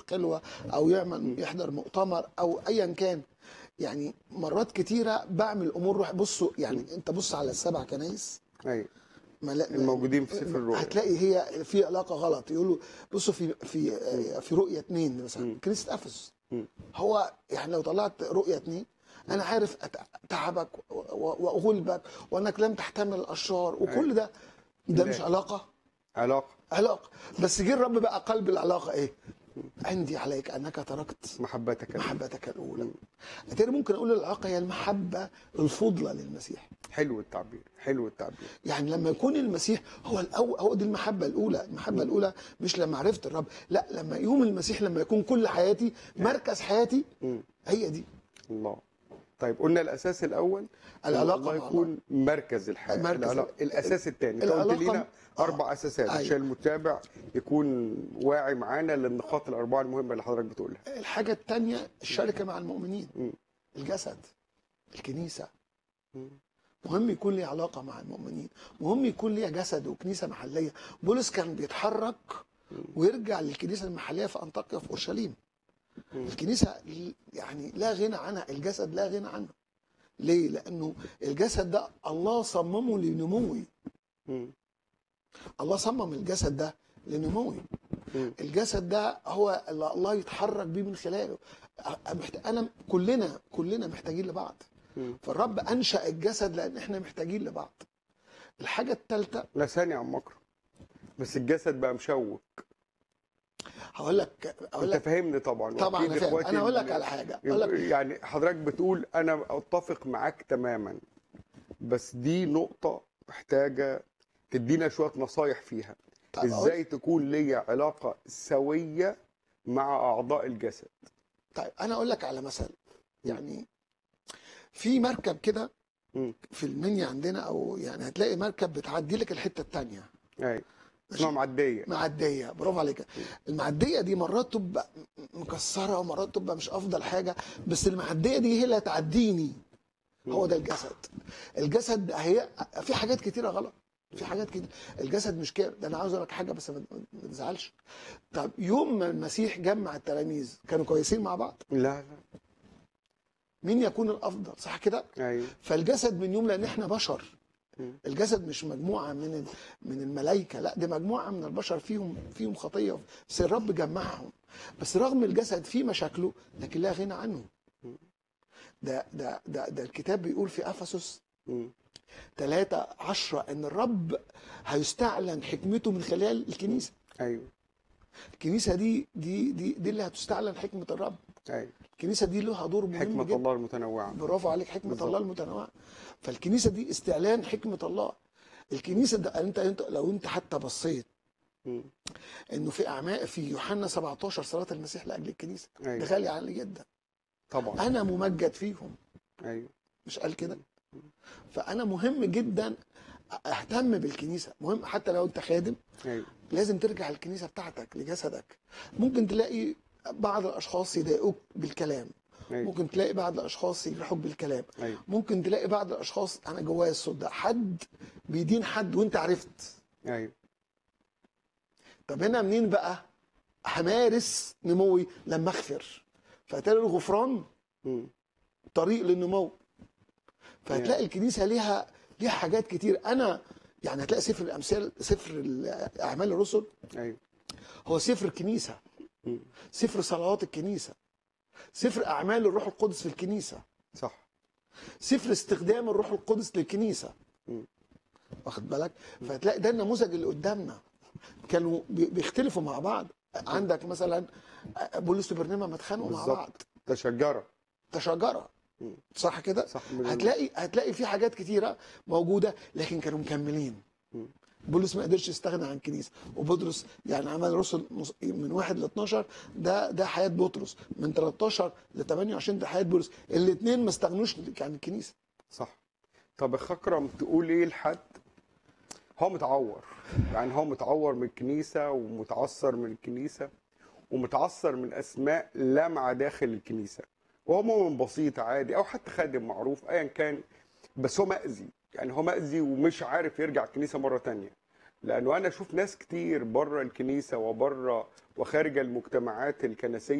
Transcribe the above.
خلوه او يعمل يحضر مؤتمر او ايا كان يعني مرات كتيره بعمل امور روح بصوا يعني انت بص على السبع كنايس ايوه ما لا الموجودين في سفر الرؤيا هتلاقي هي في علاقه غلط يقولوا بصوا في في في رؤيه اثنين مثلا مم. كنيسه افسس مم. هو يعني لو طلعت رؤيه اثنين انا عارف أت- تعبك و- و- واغلبك وانك لم تحتمل الاشرار وكل ده ده مش لا. علاقه علاقه علاقه بس جه الرب بقى قلب العلاقه ايه عندي عليك انك تركت محبتك محبتك الاولى اتاري ممكن اقول العلاقه هي المحبه الفضلى للمسيح حلو التعبير حلو التعبير يعني لما يكون المسيح هو الأول هو دي المحبه الاولى المحبه الاولى مش لما عرفت الرب لا لما يقوم المسيح لما يكون كل حياتي مركز حياتي مم. هي دي الله طيب قلنا الاساس الاول إن العلاقة الله مع يكون مركز الحياه مركز العلاقة. الاساس الثاني انت قلت العلاقة- لينا آه. اربع اساسات أيوة. عشان المتابع يكون واعي معانا للنقاط الاربعه المهمه اللي حضرتك بتقولها الحاجه الثانيه الشركه مع المؤمنين مم. الجسد الكنيسه مم. مهم يكون لي علاقه مع المؤمنين مهم يكون لي جسد وكنيسه محليه بولس كان بيتحرك ويرجع للكنيسه المحليه في انطاكيا في اورشليم مم. الكنيسه يعني لا غنى عنها الجسد لا غنى عنه ليه لانه الجسد ده الله صممه لنموي مم. الله صمم الجسد ده لنموي مم. الجسد ده هو اللي الله يتحرك بيه من خلاله أ- محت- انا كلنا كلنا محتاجين لبعض مم. فالرب انشا الجسد لان احنا محتاجين لبعض الحاجه الثالثه لا ثاني يا عم مكرم بس الجسد بقى مشوك هقول لك اقول انت لك فاهمني طبعا طبعا وأكيد انا فاهم إخواتي انا اقول لك اللي- على حاجه اقول لك يعني حضرتك بتقول انا اتفق معاك تماما بس دي نقطة محتاجة تدينا شوية نصايح فيها طب أقول- ازاي تكون ليا علاقة سوية مع اعضاء الجسد طيب انا اقول لك على مثل يعني في مركب كده مم. في المنيا عندنا او يعني هتلاقي مركب بتعدي لك الحته الثانيه اي اسمها معدية معديه برافو عليك المعديه دي مرات تبقى مكسره ومرات تبقى مش افضل حاجه بس المعديه دي هي اللي هتعديني هو ده الجسد الجسد هي في حاجات كتيره غلط في حاجات كده الجسد مش كده ده انا عاوز اقول لك حاجه بس ما ما تزعلش طب يوم ما المسيح جمع التلاميذ كانوا كويسين مع بعض لا لا مين يكون الافضل صح كده ايوه فالجسد من يوم لان احنا بشر مم. الجسد مش مجموعه من ال- من الملائكه لا دي مجموعه من البشر فيهم فيهم خطيه بس الرب جمعهم بس رغم الجسد فيه مشاكله لكن لا غنى عنه ده ده ده ده الكتاب بيقول في افسس مم. 3 10 ان الرب هيستعلن حكمته من خلال الكنيسه ايوه الكنيسه دي دي دي دي اللي هتستعلن حكمه الرب ايوه الكنيسه دي لها دور مهم حكمة جدا الله المتنوعة برافو عليك حكمه بالظبط. الله المتنوعه فالكنيسه دي استعلان حكمه الله الكنيسه ده انت انت لو انت حتى بصيت مم. انه في اعماء في يوحنا 17 صلاه المسيح لاجل الكنيسه ده ايوه غالي علي جدا طبعا انا ممجد فيهم ايوه مش قال كده فانا مهم جدا اهتم بالكنيسه مهم حتى لو انت خادم ايوه لازم ترجع الكنيسه بتاعتك لجسدك ممكن تلاقي بعض الاشخاص يضايقوك بالكلام ايوه ممكن تلاقي بعض الاشخاص يجرحوك بالكلام ايوه ممكن تلاقي بعض الاشخاص انا جوايا الصوت ده حد بيدين حد وانت عرفت ايوه طب هنا منين بقى همارس نموي لما اغفر فهتلاقي الغفران مم. طريق للنمو فهتلاقي الكنيسه ليها ليها حاجات كتير انا يعني هتلاقي سفر الامثال سفر ال- اعمال الرسل ايوه هو سفر كنيسه مم. سفر صلوات الكنيسه سفر اعمال الروح القدس في الكنيسه صح سفر استخدام الروح القدس للكنيسه مم. واخد بالك فهتلاقي ده النموذج اللي قدامنا كانوا بي- بيختلفوا مع بعض عندك مثلا بولس وبرنامه ما اتخانقوا مع بالظبط. بعض تشجرة تشجره مم. صح كده صح من هتلاقي هتلاقي في حاجات كتيره موجوده لكن كانوا مكملين مم. بولس ما قدرش يستغنى عن الكنيسه وبطرس يعني عمل رسل نص- من واحد ل 12 ده ده حياه بطرس من 13 ل 28 ده حياه بولس الاثنين ما استغنوش عن الكنيسه صح طب اخ اكرم تقول ايه لحد هو متعور يعني هو متعور من الكنيسه ومتعثر من الكنيسه ومتعثر من اسماء لامعه داخل الكنيسه وهو مؤمن بسيط عادي او حتى خادم معروف ايا كان بس هو مأذي يعني هو مأذي ومش عارف يرجع الكنيسه مره تانية لانه انا اشوف ناس كتير بره الكنيسه وبره وخارج المجتمعات الكنسيه